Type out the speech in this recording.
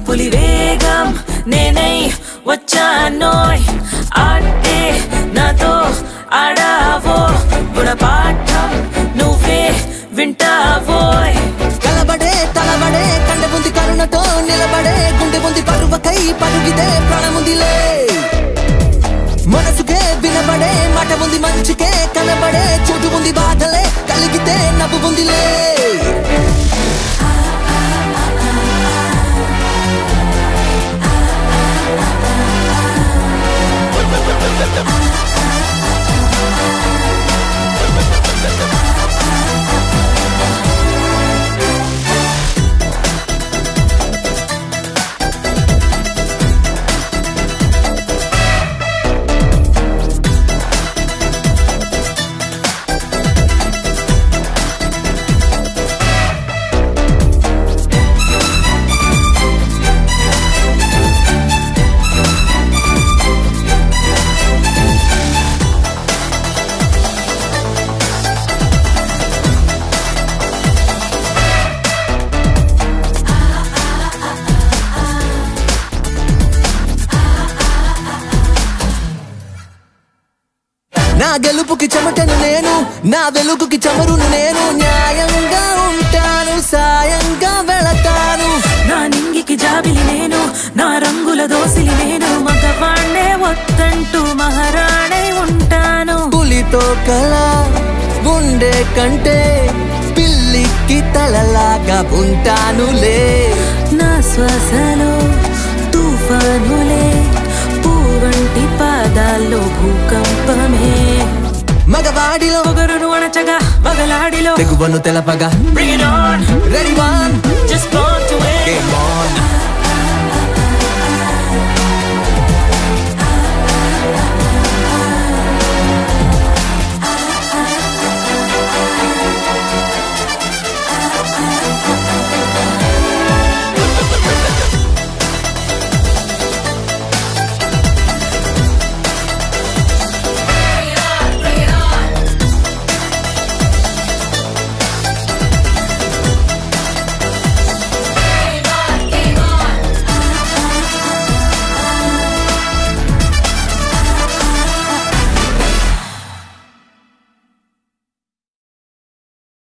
పులి వేగం నేనై వచ్చానోయ్ ఆటే నాతో ఆడావో గుణపాఠం నువ్వే వింటావోయ్ కలబడే తలబడే కండ ఉంది కరుణతో నిలబడే గుండె ఉంది పరువకై పరుగిదే ప్రాణముందిలే మనసుకే వినబడే మాట ఉంది మంచికే కనబడే చోటు ఉంది బాధలే కలిగితే నవ్వు ఉందిలే నా గెలుపుకి చెమటను నేను నా వెలుగుకి చమరును నేను న్యాయంగా ఉంటాను సాయంగా వెళతాను నా నింగికి జాబిలి నేను నా రంగుల దోసిలి నేను మగవాణ్ణే వద్దంటూ మహారాణై ఉంటాను పులితో కల గుండె కంటే పిల్లికి తలలాగా ఉంటానులే నా శ్వాసలో తుఫానులే పూవంటి పాదాల్లో భూకంపమే మగవాడిలో పొగరును అణచగా వగలాడిలో తెగువను తెలపగా Bring it on, ready one just born to win. Game on